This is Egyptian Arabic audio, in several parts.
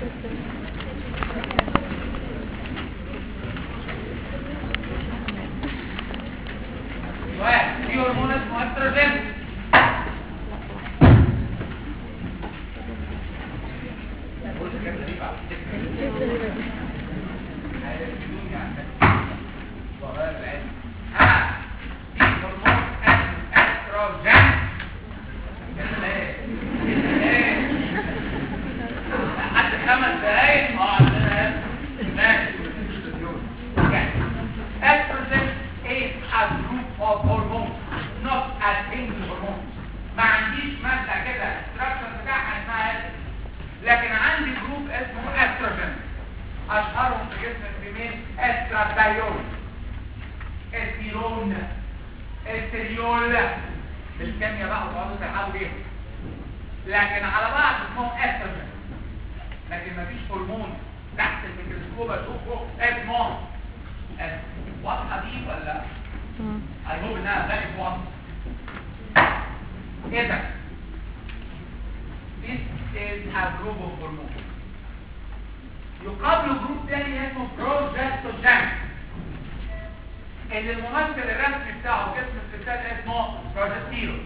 سؤال في هرمون اسمه استروجين بص الكلمة دي بقى. هيركزوني عندك. صغير العلم. ها، في هرمون اسمه استروجين. يا سلام. يا سلام. حد خمس دقايق اه عندنا ماشي Okay. Estrogen is a group of hormones, not a single hormone. ما عنديش مادة كده structure بتاعها اسمها estrogen. لكن عندي جروب اسمه استروجين اشهرهم في جسم الفيميل استرادايول استيرون استريول بالكيمياء بقى وتقعدوا تلعبوا بيهم لكن على بعض اسمهم استروجين لكن مفيش هرمون تحت الميكروسكوب اشوفه اسمه أس- واضحه دي ولا اي هوب انها غالب واضحه اذا This is a group of hormones. يقابله جروب تاني اسمه بروجستوجين اللي الممثل الرسمي بتاعه جسم الستات اسمه بروجستيرون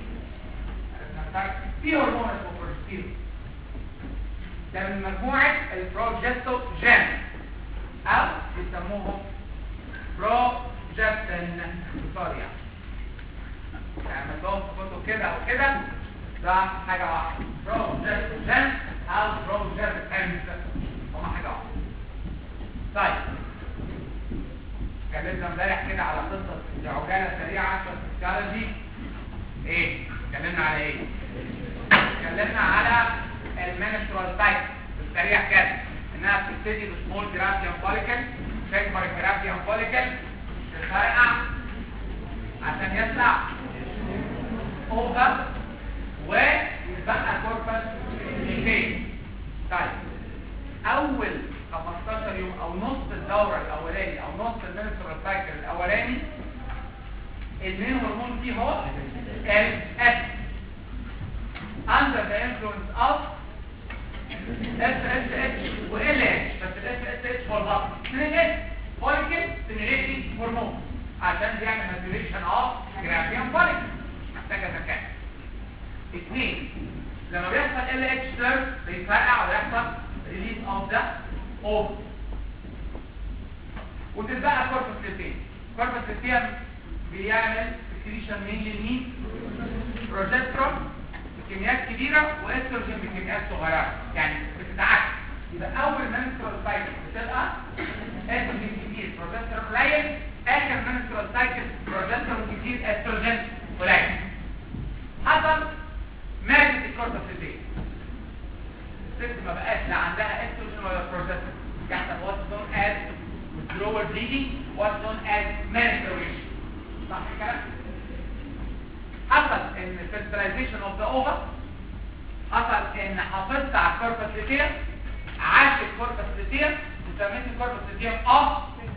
في هرمون اسمه بروجستيرون ده من مجموعة البروجستوجين أو بيسموهم بروجستين سوري يعني يعني لهم في كتب كده أو كده ده حاجة واحدة بروجستوجين أو بروجستين هما حاجة واحدة طيب اتكلمنا امبارح كده على قصة عجالة سريعة في الفسيولوجي ايه؟ اتكلمنا على ايه؟ اتكلمنا على المنسترال سايكل بالسريع كده انها بتبتدي بسمول جرافيان فوليكل تكبر الجرافيان فوليكل تتفرقع عشان يطلع اوفر ويتبقى كوربس ليتين طيب اول 15 يوم او نص الدوره الاولاني او نص المنسترال سايكل الاولاني المين هرمون فيه هو الاس under the influence of SSH و LH بس ال SSH هو البطن من ال S follicle stimulating hormone عشان بيعمل maturation of gravian follicle محتاجة ذكاء اثنين لما بيحصل LH surge بيفرقع ويحصل release of the ovum وتتبقى كوربس ليتين كوربس ليتين بيعمل سكريشن مين لمين بروجسترون بكميات كبيرة واستروجين بكميات صغيرة يعني بتتعكس يبقى اول منسترال سايكل بتبقى استروجين كتير بروجسترون قليل اخر منسترال سايكل بروجسترون كتير استروجين قليل حصل ماتت الكورتيزول الست ما بقاش لا عندها استروجين ولا بروجسترون يحصل what's known as withdrawal bleeding what's known as menstruation صح كده حصل ان fertilization of the ovum حصل ان حافظت على الكوربس ليتير عاش الكوربس ليتير وسميت الكوربس ليتير اوف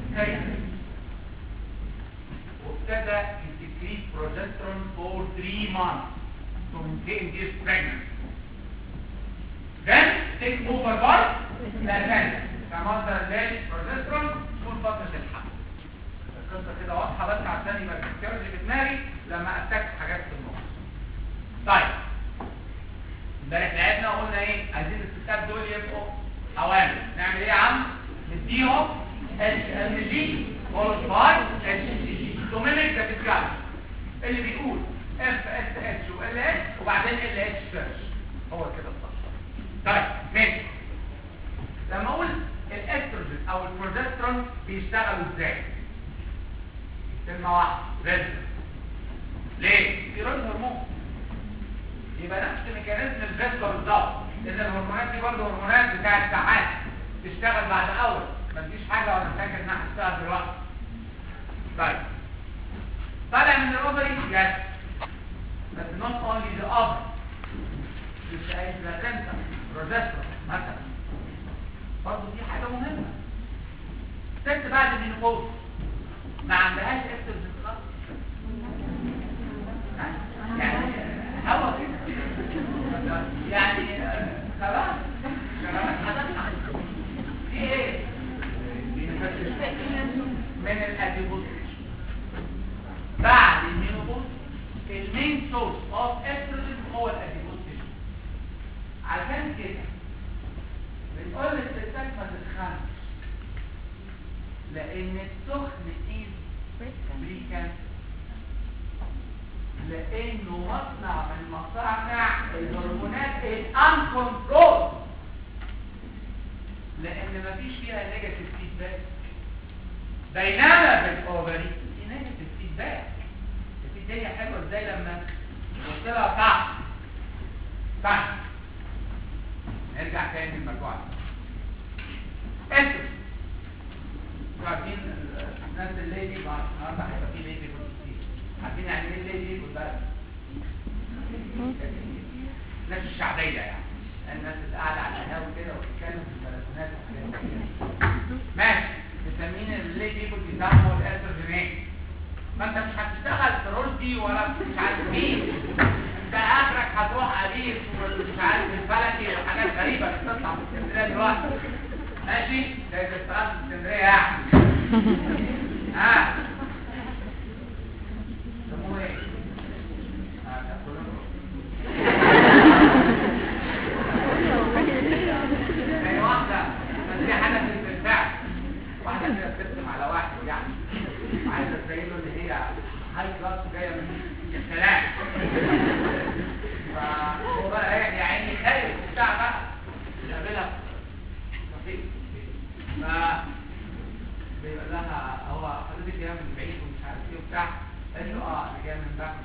وابتدى يسكريت بروجسترون for 3 months to maintain this pregnancy then take over by the كمصدر للبروجسترون طول فترة الحمل القصة كده واضحة بس عشان يبقى الفسيولوجي في دماغي لما اتاك حاجات في النص طيب امبارح لعبنا وقلنا ايه عايزين الستات دول يبقوا حوامل نعمل ايه يا عم نديهم اتش ام جي فولد باي اتش سي جي تو ميميك ذا فيسيولوجي اللي بيقول اف اس اتش وال اتش وبعدين ال اتش سيرش هو كده الصح طيب ماشي لما اقول الاستروجين او البروجسترون بيشتغلوا ازاي كلمه واحده ريزم ليه ستيرويد هرمون يبقى نفس ميكانيزم الفيسكو بالظبط لان الهرمونات دي برضه هرمونات بتاعه ساعات تشتغل بعد اول ما تجيش حاجه وانا فاكر انها هتشتغل دلوقتي طيب طالع من الاوفري يس بس not only the ovary مش عايز بلاتنتا بروجسترون مثلا برضه دي حاجه مهمه ست بعد المينوبوز ما عندهاش استروجين خالص يعني هوا كده يعني خلاص خلاص هتطلع عشان كده بنقول للستات ما تتخنش لان السخن ايه بريكان لانه مصنع من مصانع الهرمونات الانكنترول لان مفيش فيها نيجاتيف فيدباك بينما في الاوفري في نيجاتيف فيدباك الدنيا حلوه ازاي لما توصلها تحت تحت نرجع تاني للمجموعه اسم عارفين الناس اللي دي بعد النهارده هيبقى في ليدي كتير عارفين يعني ايه الليدي بقى الناس الشعبيه يعني الناس اللي قاعده على القهاوي كده وبتتكلم في البلكونات وحاجات كده ماشي مسمين الليدي بيسموا الاستروجينات ما انت مش هتشتغل في رشدي ولا مش عارف مين انت اخرك هتروح ابيس ومش عارف الفلكي وحاجات غريبه بتطلع في اسكندريه دلوقتي ماشي زي الاستقرار في اسكندريه يعني ها سموه ايه؟ اه ده كله زي واحده بس دي حاجه بالفعل واحده كده بترسم على واحد يعني عايزه تبين له ان هي هاي كلاس جايه من السلام فهو بقى ايه يا عيني خايف وبتاع بقى يقابلها خفيف ف بيقول لها هو حضرتك جايه من بعيد ومش عارف ايه وبتاع قالت له اه انا جايه من بعيد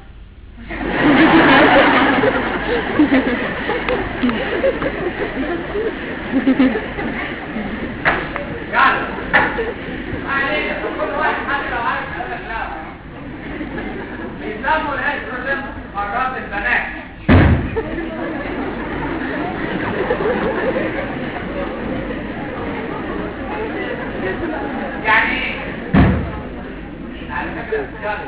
يعني ما علينا كل واحد حتى لو عارف يقول لك لا بيسموا الاستروجين مرات البنات يعني ايه؟ على فكره اختياري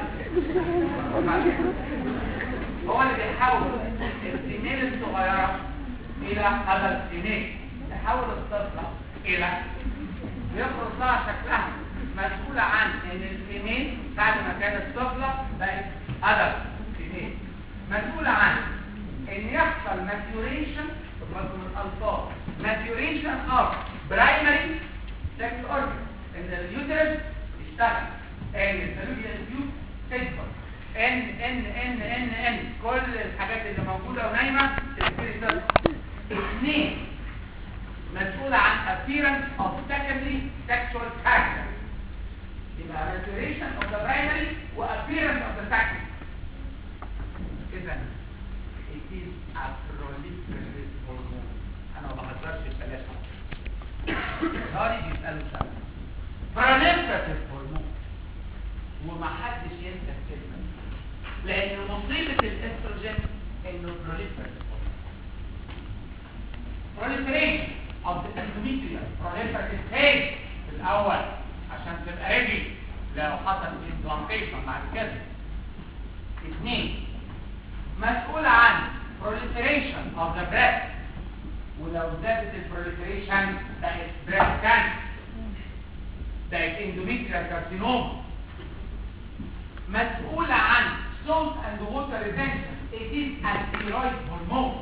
هو اللي بيحول السنين الصغيره الى هذا السنين يحول الطفله الى يفرض لها شكلها مسؤولة عن ان الفيميل بعد ما كانت طفلة بقت أدب فيميل مسؤولة عن ان يحصل maturation برضه من الألفاظ maturation of primary sex organ ان اليوترس يشتغل ان الفالوبيان تيوب تكبر ان ان ان ان ان كل الحاجات اللي موجودة ونايمة تبتدي تظهر اثنين مسؤولة عن appearance of secondary sexual character يبقى maturation of the primary و appearance of the secondary إذا it is a proliferative hormone أنا ما بهزرش الثلاثة هاري بيسألوا سؤال proliferative hormone وما حدش ينسى الكلمة دي لأن مصيبة الاستروجين إنه proliferative proliferation of the endometrium proliferative phase في الأول عشان تبقى ريدي لو حصل implantation بعد كده اثنين مسؤول عن proliferation of the breast ولو زادت البروليفريشن بقت breast cancer بقت endometrial carcinoma مسؤول عن salt and water retention it is a steroid hormone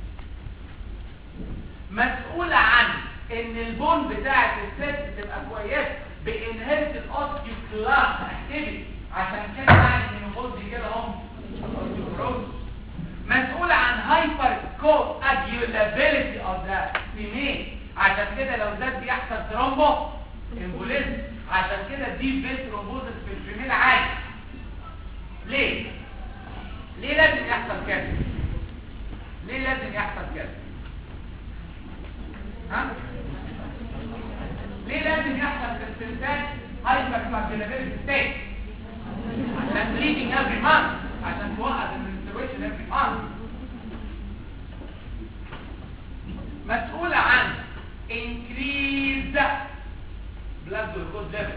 مسؤولة عن ان البون بتاعت الست تبقى كويسة بانهيرت الاوستيوكلاست اكتيفيتي عشان كده يعني المينوبوز كده هم الاوستيوكروز مسؤولة عن هايبر كو اديولابيلتي اوف ذا فيميل عشان كده لو زاد بيحصل ترومبو امبوليزم عشان كده دي فيل ترومبوزس في الفيميل عالي ليه؟ ليه لازم يحصل كده؟ ليه لازم يحصل كده؟ ها؟ ليه لازم يحصل في الستات هايبر كوابيلابيلتي ستيت عشان bleeding every month عشان توقف المنسترويشن every month مسؤولة عن increase blood glucose level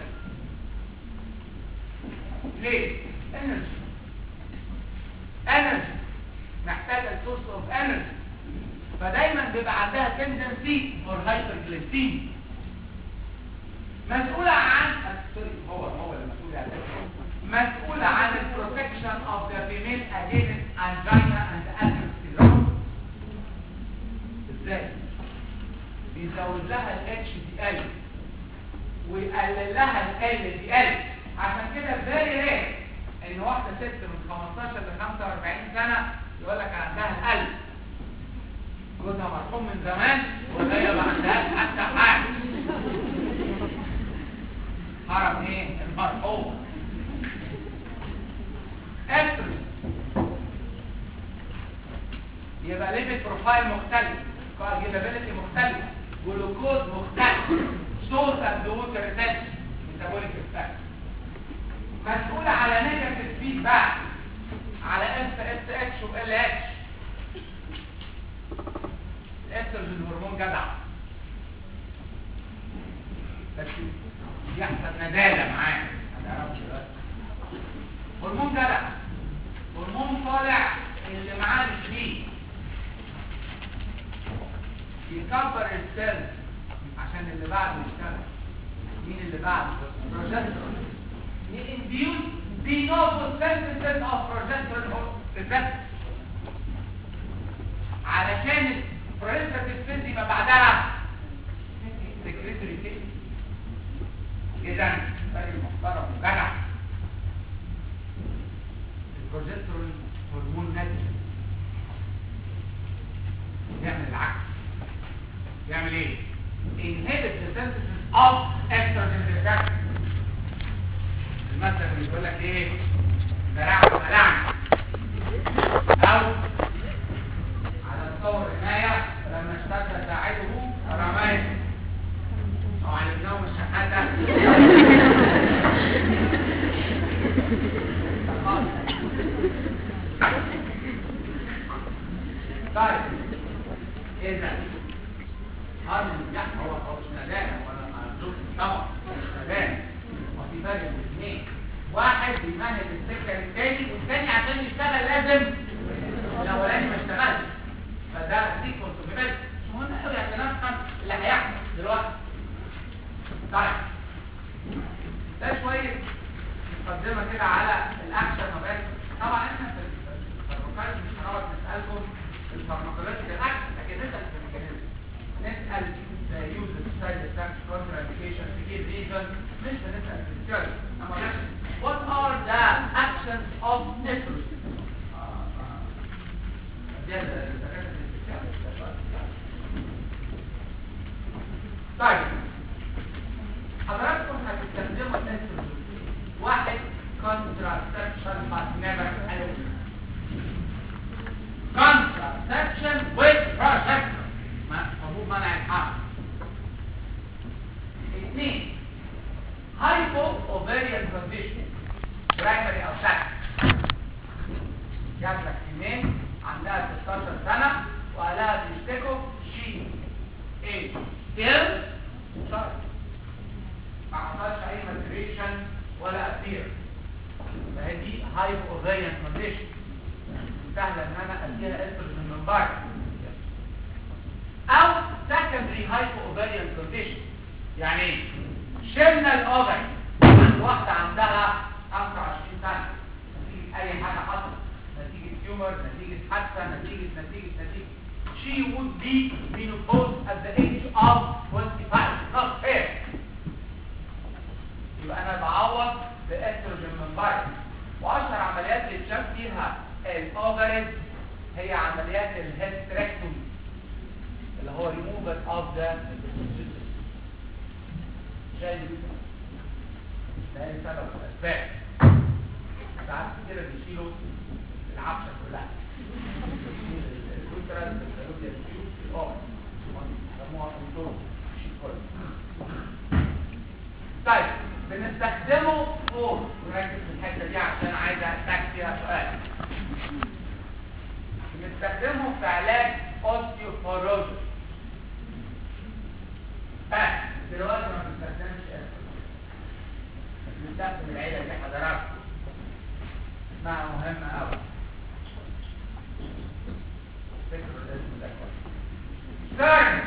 ليه؟ energy energy محتاجة source of energy فدايما بيبقى عندها تندنسي فور هايبرجليسيميا مسؤولة عن سوري هو هو المسؤول عن مسؤولة عن البروتكشن اوف ذا فيميل اجينست انجينا اند ادرينال ازاي بيزود لها الاتش دي ال ويقلل لها ال دي ال عشان كده فيري رير ان واحده ست من 15 ل 45 سنه يقول لك عندها القلب جوزها مرحوم من زمان وهي ما عندهاش حتى حاجه حرم ايه المرحوم استروجين يبقى ليميت بروفايل مختلف كارجيلابيلتي مختلف جلوكوز مختلف صوت اند ووتر ريتنشن ميتابوليك افكت مسؤول على نيجاتيف فيدباك على اس اس اتش وال اتش الاستروجين هرمون جدع بس يحصل ندالة معاه ما تعرفش بس هرمون جدع هرمون طالع اللي معاه مش ليه يكبر السيل عشان اللي بعده يشتغل مين اللي بعده بروجسترون ينديوس دي نوفو سينثيسيس اوف بروجسترون ريسبتور علشان البروجسترون سيلز يبقى بعدها سكريتوري سيل اذا فرق محترم وجدع البروجسترون هرمون ناتج يعمل العكس يعمل ايه inhibit the synthesis of estrogen receptor المثل اللي بيقول لك ايه زرع ملعن او على الصور الرماية لما اشتد ساعده رماية او علمناهم الشحاتة طيب اذا هذا النجاح هو هو مش ندانة ولا معزوف طبعا مش ندانة وفي فرق بين الاثنين واحد بيمهد السكة للتاني والتاني عشان يشتغل لازم الاولاني ما اشتغلش فده سيكونس اوف ايفنت مش مهم قوي عشان افهم اللي هيحصل دلوقتي طيب ده شوية مقدمة كده على الاكشن وبس طبعا احنا في الفارماكولوجي مش هنقعد نسألكم الفارماكولوجي الاكشن لكن نسأل في الميكانيزم نسأل the use of side effects, contraindications, to give reasons, مش بنسأل في الثيوري أما نحن what are the actions of estrogen؟ آه، آه. دي الدكاترة الاستشارة. طيب حضراتكم هتستخدموا الاستروجين واحد contraception but never allowed contraception with progesterone حبوب منع الحمل اثنين هايبو اوفيريان كونديشن برايمري او سكن جات لك اثنين عندها 16 سنه واهلها بيشتكوا شي ايه ستيل شرط ما حصلش اي ماتريشن ولا ابير فهي دي هايبو اوفيريان كونديشن سهله ان انا اديها استروجين من بره او secondary hypoovarian condition يعني ايه شلنا الاوفري عند واحده عندها 25 سنه نتيجه اي حاجه حصلت نتيجه تيومر نتيجه حادثه نتيجه نتيجه نتيجه she would be menopause at the age of 25 not fair يبقى انا بعوض باستروجين من بره واشهر عمليات اللي اتشاف فيها الاوفرز هي عمليات الهيستريكتومي اللي هو removal of the شايل ده سبب الاسباب ساعات كتير بيشيلوا العفشه كلها الكونتراست الكالوريا بيشيلوا الأوفر يسموها كنترول شيل كله طيب بنستخدمه فور ونركز في الحته دي عشان عايز اتاك فيها سؤال بنستخدمه في علاج اوستيوبوروزس بس دلوقتي ما بنستخدمش استروجين بنستخدم العيله دي حضراتكم اسمها مهمه قوي فكروا الاسم ده كويس ثاني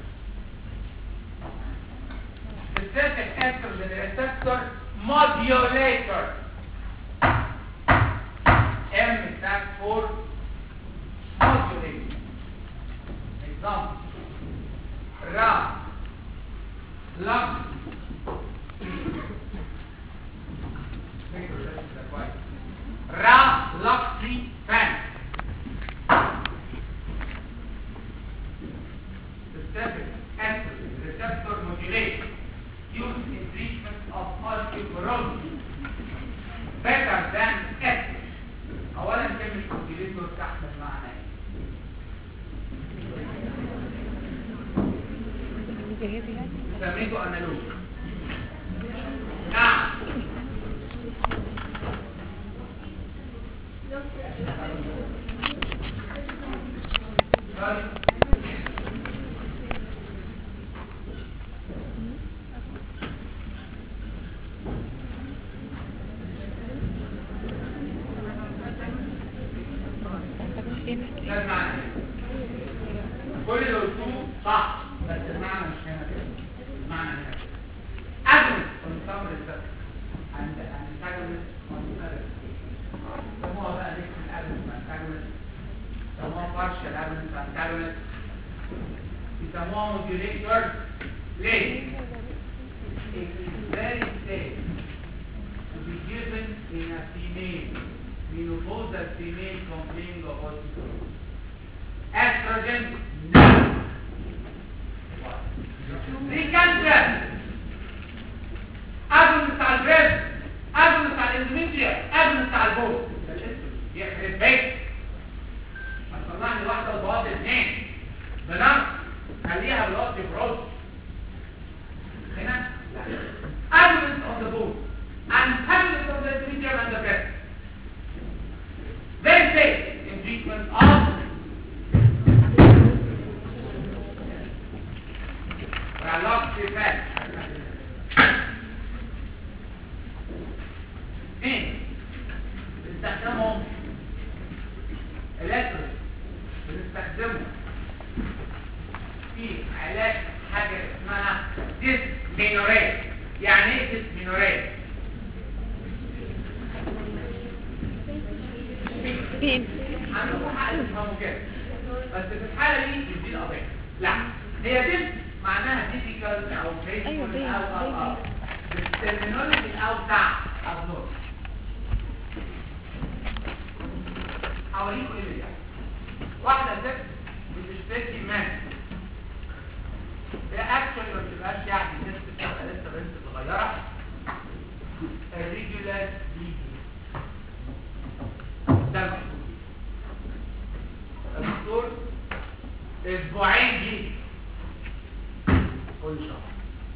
specific estrogen receptor modulator M stands for modulator example را لم را لقسي فان specific estrogen receptor modulation used in treatment of osteoporosis better than estrogen اولا كلمه modulator تحمل معنى ايه سميته انالوج نعم طيب. ده المعنى كل اللي قلتوه صح بس المعنى مش هنا كده المعنى هنا كده agonist on some receptors and antagonist on others سموها بقى next agonist antagonist سموها partial agonist antagonist يسموها modulator ليه؟ It is very safe to be given in a female menopausal female complaining of osteoporosis. Estrogen, no. Precancer, agonist على البريست, agonist على الاندوميتريا, agonist على البول. ده الاسم يخرب بيت. هتطلع لي واحدة وضوات اثنين. بنفس خليها بالاوستيوبروز. هنا لا. agonist on the bone, antagonist on the endometrium and the breast. Very safe in treatment of raloxifene. اثنين بنستخدمهم الاتروس بنستخدمه في علاج حاجة اسمها ديسمينوريا يعني ايه ديسمينوريا؟ فين عندكم حق تفهموا كده بس في الحالة دي مش دي القضية لا هي دي معناها difficult او painful أيوة، بيه، او او او بيه. بالترمينولوجي الاوسع ابنور هوريكم ايه اللي بيحصل واحدة ست بتشتكي من هي اكشولي ما بتبقاش يعني ست بتبقى لسه بنت صغيرة irregular bleeding ده المقصود الدكتور اسبوعين دي كل شهر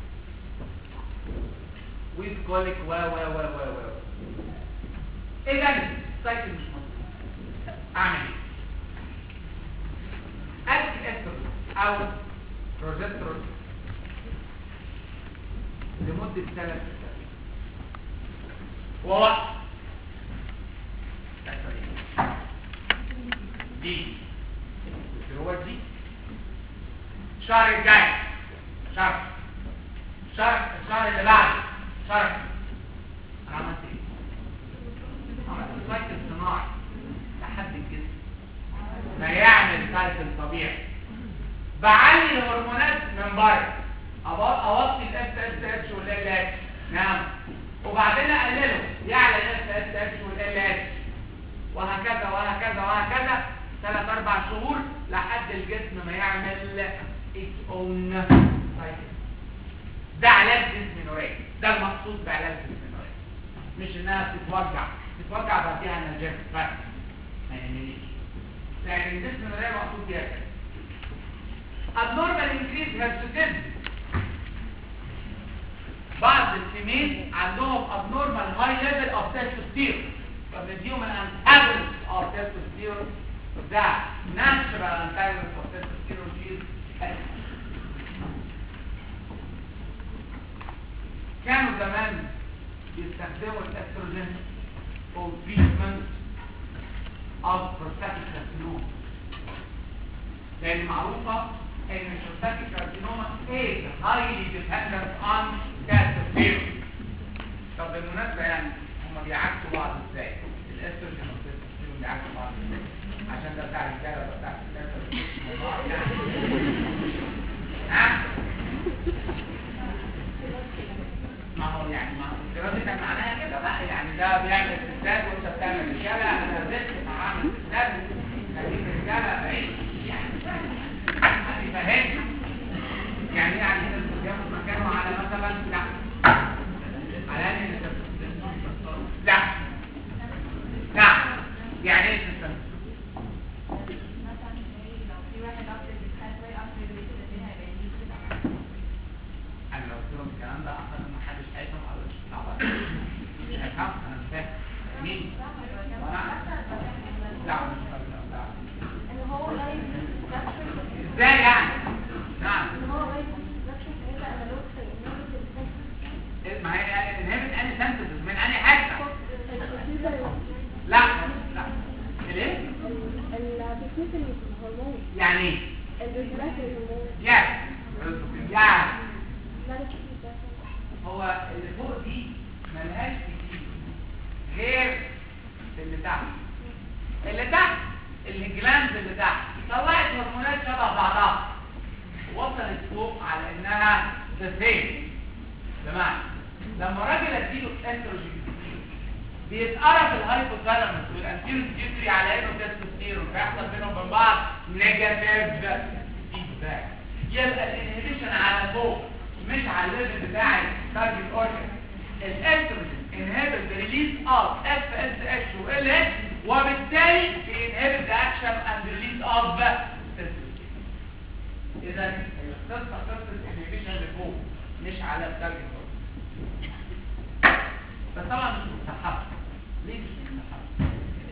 ويز كوليك و و و و و اذا السايكل مش مظبوط اعمل ايه ادي استروجين او بروجسترون لمده ثلاث سنوات ووقت دي اللي هو دي الشهر الجاي شهر شهر الشهر اللي بعده شهر انا عملت ايه؟ عملت سايكل صناعي لحد الجسم ما يعمل سايكل طبيعي بعلي الهرمونات من بره أبط- اوطي الاس اس اتش والال اتش نعم وبعدين اقلله يعلى الاس اس اتش والال اتش وهكذا وهكذا وهكذا ثلاث اربع شهور لحد الجسم ما يعمل its own cycle ده علاج ديسمينوريا ده المقصود بعلاج ديسمينوريا مش انها تتوجع تتوجع بعديها انرجيك بس ما يهمنيش لكن ديسمينوريا مقصود بيها كده abnormal increase hirsutism بعض الفيميل عندهم abnormal high level of testosterone فبنديهم an antagonist of testosterone ده natural antagonist of testosterone is estrogen. كانوا زمان يستخدموا الاستروجين for treatment of prostatic carcinoma لان معروفة ان prostatic carcinoma is highly dependent on testosterone طب بالمناسبة يعني هما بيعكسوا بعض ازاي الاستروجين والتستوستيرون بيعكسوا بعض ازاي عشان ده بتاع الرجاله وده بتاع الستات وده بتاع الستات. ها يعني ايه يعني يعني هو اللي فوق دي ملهاش كتير غير اللي تحت اللي تحت الجلاند اللي تحت طلعت هرمونات شبه بعضها وصلت فوق على انها ذا سيم بمعنى لما راجل اديله استروجين بيتقرب الهايبوثالاموس والانتيرو بيجري على انه تستوستيرون فيحصل بينهم وبين بعض نيجاتيف فيدباك يبقى الانهبيشن على فوق مش على الليفل بتاع الكارديو اورجن الاستروجين انهبل ذا ريليز اوف اف اس اتش وال اتش وبالتالي بينهبل ذا اكشن اند ريليز اوف اذا القصه قصه الانهبيشن اللي فوق مش على الكارديو بس طبعا مش مستحب ليه مش مستحب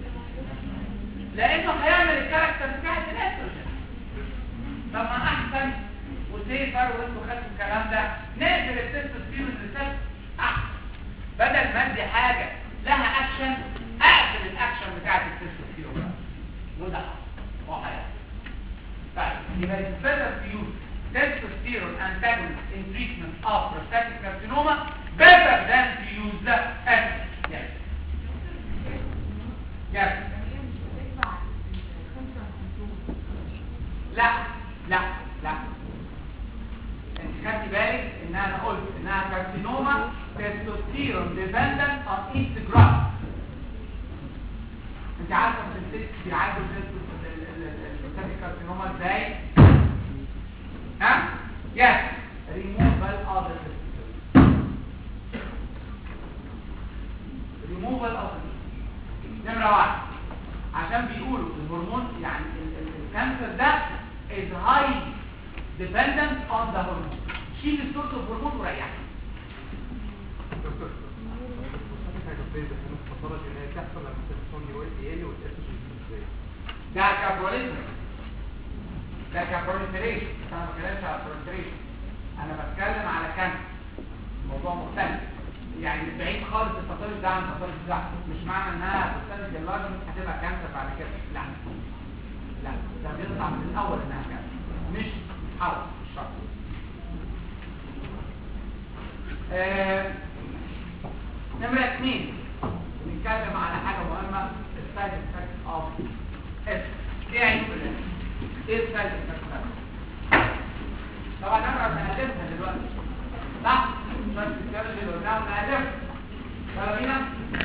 لانه هيعمل الكاركتر بتاعت الاستروجين طب ما احسن وسيفر وانتوا خدتوا الكلام ده نقفل التستوستيرون ريسبتور احسن بدل ما ادي حاجه لها اكشن اقفل الاكشن بتاعت التستوستيرون وده حصل هو هيحصل طيب يبقى it's better to use testosterone antagonist in treatment of prostatic carcinoma better than to use the estrogen. Yes. Yes. لا لا لا انت خدتي بالك ان انا قلت انها كارسينوما تستوستيرون ديبندنت اون ايست جراف انت عارفه ان الست بيعالجوا البروستاتيك كارسينوما ازاي ها يس ريموفال اوف ذا ريموفال اوف نمره واحد عشان بيقولوا الهرمون يعني الكانسر ده is high dependent on the hormone شيل السورس اوف هرمون وريحه ده كابروليزم ده كابروليزريشن انا ما بتكلمش على بروليزريشن انا بتكلم على كانسر موضوع مختلف يعني بعيد خالص التطرف ده عن التطرف ده مش معنى انها بتستند اللارجمنت هتبقى كانسر بعد كده لا لا ده بيطلع من الاول انها كانسر مش حرف مش شرط آه نمرة اثنين نتكلم على حاجة مهمة السايد افكت اوف اس ايه عيوب الاس ايه السايد افكت طبعا انا هنقدمها دلوقتي صح؟ مش الكلام اللي قلناه ونقدمها يلا بينا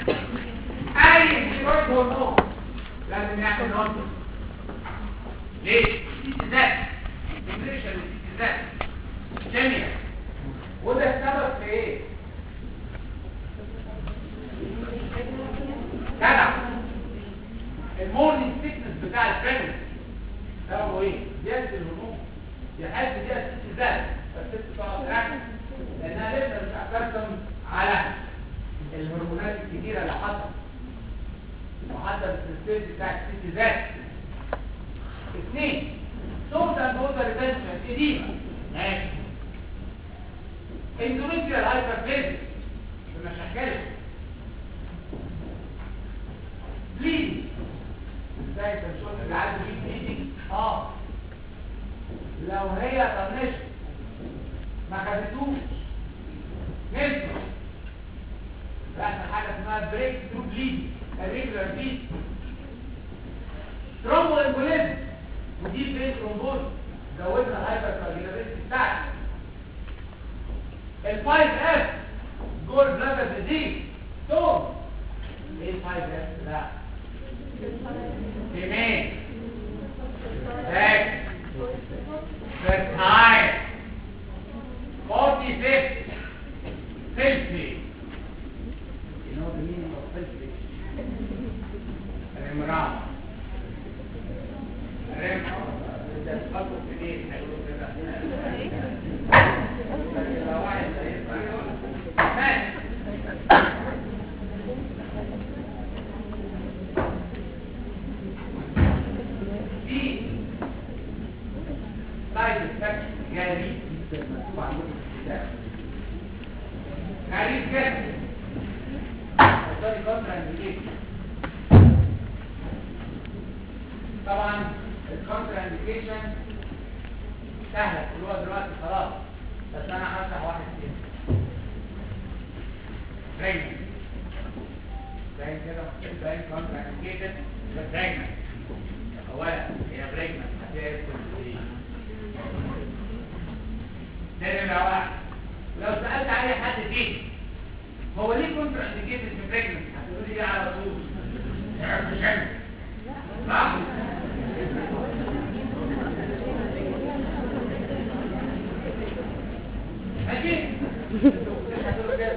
اي ستيرويد هرمون لازم يعمل نقطة ليه؟ ذات ديبريشن ذات كيمياء وده السبب في ايه؟ جدع المورنينج سيكنس بتاع البريجنس ده هو ايه؟ زيادة الهرمون يحس بيها الست ذات فالست تقعد تركز لانها لسه مش هترسم على الهرمونات الكتيرة اللي حصلت وحتى السيستم بتاع الست ذات اثنين صوت البوتر ريتنشن اديمة ماشي اندوميتريال هايبرتنشن بمشاكلها بليدنج ازاي انت مش قلت اللي عايز يجيب بليدنج اه لو هي طنشت ما خدتوش نسمع بقى حاجه اسمها بريك ثرو بليدنج الريجولار بليد ترومبو امبوليزم ودي بريك ترومبوز زودنا الهايبر كارديولاريتي بتاعتك الفايف اس جول بلادر ديزيز توم ايه الفايف اس لا كمان باك بس هاي 46 فلفي You know the meaning of فلفي الامرأة الرمح ده تحطه في ايه هيقولوا كده لو واحد ماشي في سايد افكت غريب جدا مكتوب عندكم في الكتاب غريب جدا وصلي كونترا انديكيشن طبعا الكونترا انديكيشن سهله تقولوها دلوقتي خلاص بس انا هشرح واحد فيهم بريجننت باين كده باين كونترا انديكيشن ده بريجننت اولا هي بريجننت هتلاقي كل تاني بقى واحد لو سألت اي حد فيه هو ليه كونترا انديكيتد في بريجننت هتقول لي ايه على طول مش عارف صح ماشي هتقولوا كده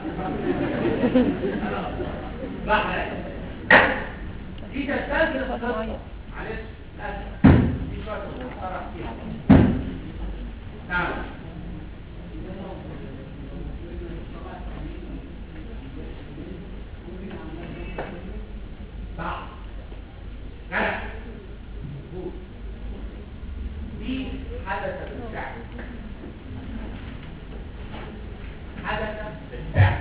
بحر دي تستلزم القصه معلش للاسف دي شويه بنتصرف فيها نعم صح جدع مظبوط دي حدث بالفعل حدث بالفعل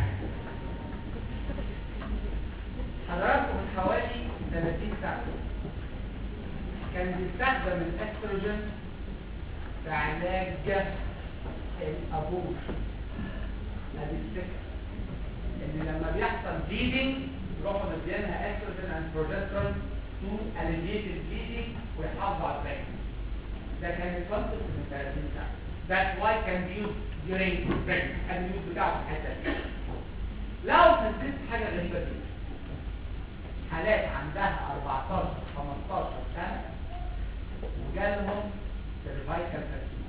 حضراتكم من حوالي 30 سنة كان بيستخدم الاستروجين في علاج الابوش ادي الفكرة ان لما بيحصل bleeding يروحوا مدينها استروجين and progesterone to alleviate the bleeding ويحافظوا على البريك ده كان الكونسبت من 30 سنة That's why can be used during pregnancy ادي اليوز بتاعه في الحتة دي لو فزت حاجة غريبة جدا حالات عندها 14 15 سنة وجالهم سيرفايكال كارسينوما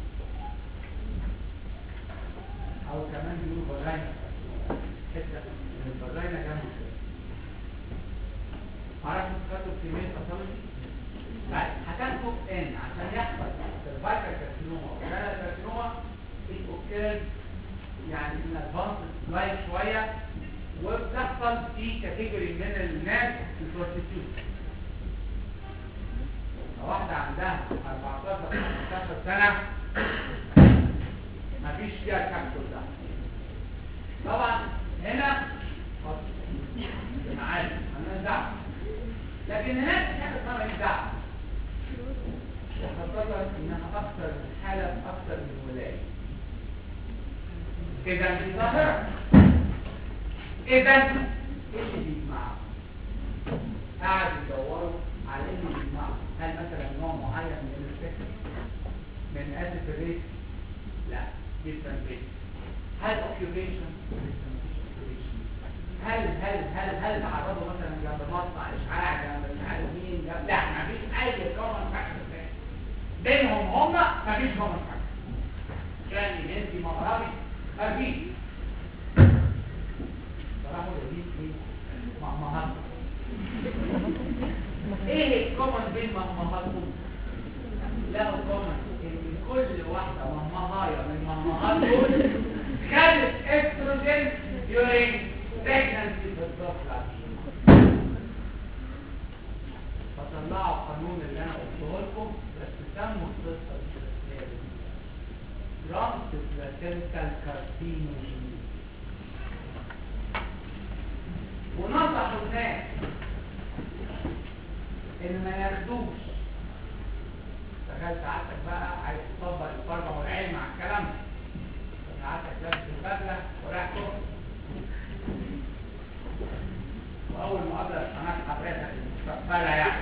او كمان بيقولوا فاجينا حته من الفاجينا جنب كده عارف تخطوا كميه باثولوجي طيب هتاخدوا ان عشان يحصل سيرفايكال كارسينوما او فاجينا كارسينوما it occurs يعني in advanced life شويه وبتحصل في كاتيجوري من الناس البروستيتيوت واحدة عندها 14 15 سنة مفيش فيها الكبسول ده طبعا هنا معانا مالناش دعوة لكن هناك في حاجة اسمها ماليش دعوة وخاصة انها اكثر من حالة اكثر من ولاية اذا دي ظاهرة اذا ايه اللي بيجمعهم قاعد يدوروا على ايه اللي بيجمعهم هل مثلا نوع معين من الفكر من اسف الريت لا different rate هل occupation هل هل هل هل تعرضوا مثلا جنب مصنع اشعاع جنب مش عارف مين جنب لا مفيش اي كومن فاكتور بينهم هم مفيش كومن فاكتور يعني هندي مغربي مفيش صراحه دي ايه مهمات ايه الكومن بين مهماتهم لا الكومن ان كل واحده مهمهايه من مهمهات دول خدت استروجين during pregnancy بالضبط فطلعوا القانون اللي انا قلته لكم بس سموا القصه دي ترانس بلاسنتال كارسينوجين ونصحوا الناس ان ما ياخدوش تخيل سعادتك بقى عايز تطبق الفرقه والعلم على الكلام ده سعادتك لابس البدله ورايح كفر واول مقابله قناه حضرتك المستقبله يعني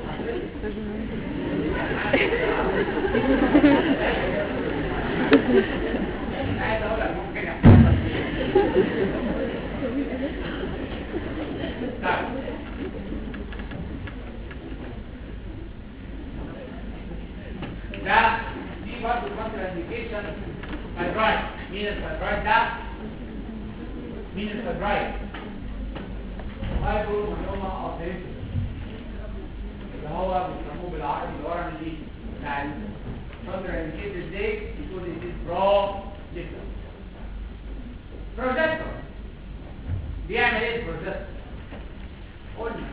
انا عايز اقول لك ممكن يحصل طيب ده دي برضه كونتر انديكيشن فايبرايد مين الفايبرايد ده مين الفايبرايد فايبرو مانيوما اوتريتس اللي هو بيسموه بالعربي الورم اللي بتاع الكونتر انديكيتد دي بيقول دي برو جدا بروجيكتور بيعمل ايه البروجيكتور قلنا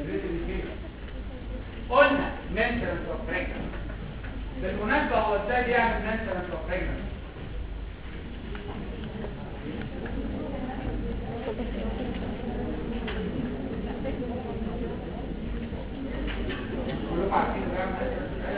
قلنا maintenance of pregnancy بالمناسبة هو ازاي بيعمل maintenance of pregnancy كلكم عارفين ازاي يعمل maintenance of pregnancy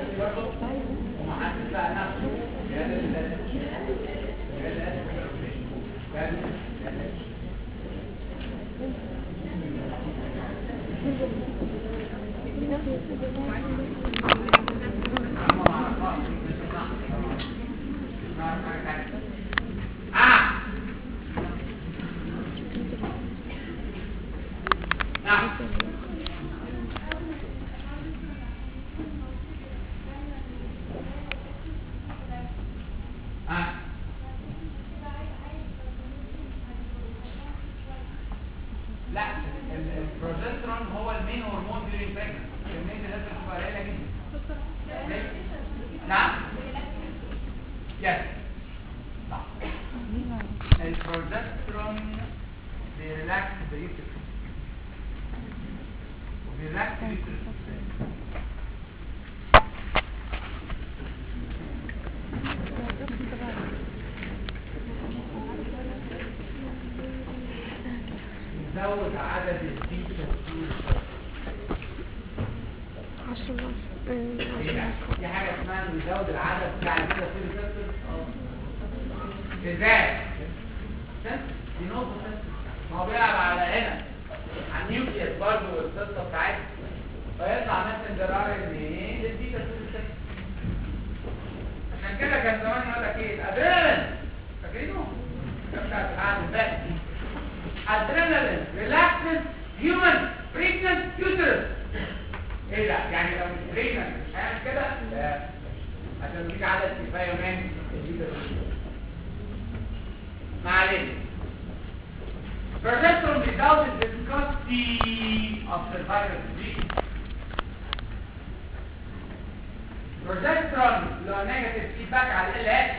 هم ما عرفوش مش صح نعرف حاجة تانية. آه. نعم آه. لا ال- ال- البروجسترون هو المين هرمون during pregnancy كمية لازم تبقى قليلة جدا نعم يس صح البروجسترون بيريلاكس اليوترس وبيريلاكس اليوترس يزود عدد الفيتشر عشرة من عشرة أمم، عشرة من عشرة في حاجة اسمها إنه يزود العدد بتاع الفيتشر ازاي؟ عشان دي نقطة sensitive. ما هو بيلعب على هنا على النيوكليس برضه والقصة بتاعتها فيطلع ماسنجر ار ان ايه للبيتا سيل عشان كده كان زمان يقول لك ايه الادرينالين فاكرينه؟ ده بتاع العالم الباقي adrenaline relaxes human pregnant uterus ايه ده يعني لو مش pregnant مش هيعمل كده لا عشان مفيش عدد كفايه من الuterus. ما علينا progesterone without the viscosity of cervical disease progesterone لو negative feedback على ال اتش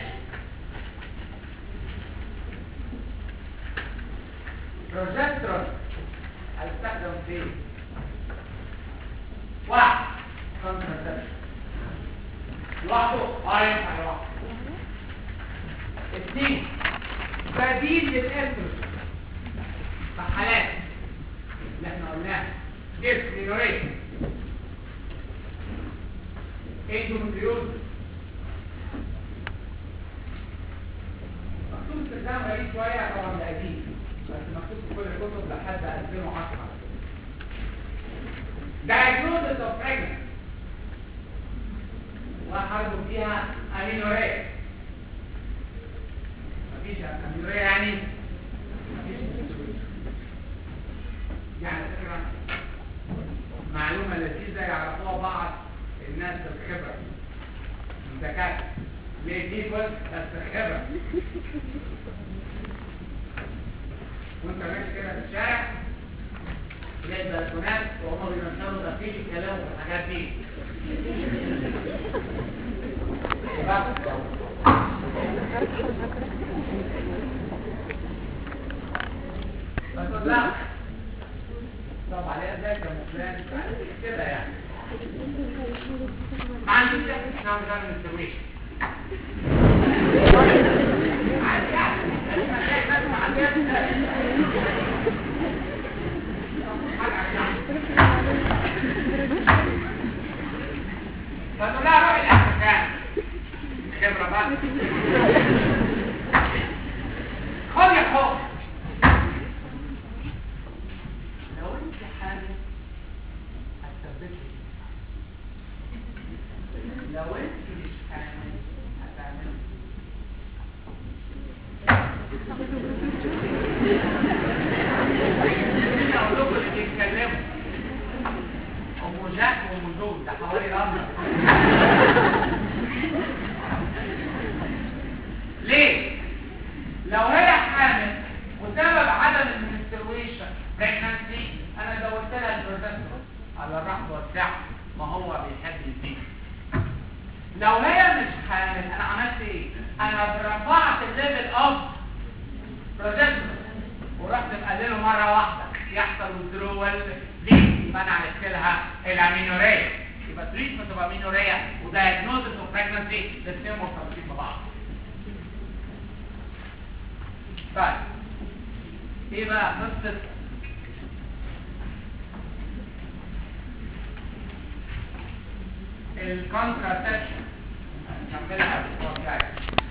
بروجسترون هيستخدم في واحد كونترسبشن لوحده اه ينفع لوحده اثنين بديل للاستروجين في حالات اللي احنا قلناها ديسكلينوريشن اندومتريوز مكتوب استخدام غريب شويه طبعا ده قديم بس مكتوب في كل الكتب لحد 2010 diagnosis of pregnancy وحربوا فيها امينوريا مفيش امينوريا يعني مفيش يعني فكرة معلومة لذيذة يعرفوها بعض الناس الخبرة الدكاترة ليه بيبل بس خبرة وانت ماشي كده في الشارع تلاقي البلكونات وهم بينشروا تفتيش الكلام والحاجات دي بس لا طب عليها ازاي كان فلان كده يعني ما عنديش تحت اسمها مش عارف الانترويشن عادي يعني ما تلاقي ناس ما عندهاش فتقول لها روحي الأفريكان خبرة بقى خد يا حب لو انت حامل هتثبتي لو انت مش حامل هتعملي مين اقول لكم اللي بيتكلموا ام جاك وام زوج ده حوالي لندن ليه لو هي حامل وسبب عدم المنسترويشن بريجنانسي انا زودت لها البروجسترون على الرحب والسعه ما هو بيحب يزيد لو هي مش حامل انا عملت ايه انا رفعت الليفل اوف بروجسترون ورحت مقلله مره واحده يحصل وذرول ليه يبقى انا عرفت لها الامينوريا يبقى تريتمنت اوف امينوريا ودايجنوزس اوف بريجنانسي الاثنين مرتبطين ببعض طيب ايه بقى قصه الكونتراسبشن نكملها في الاسبوع الجاي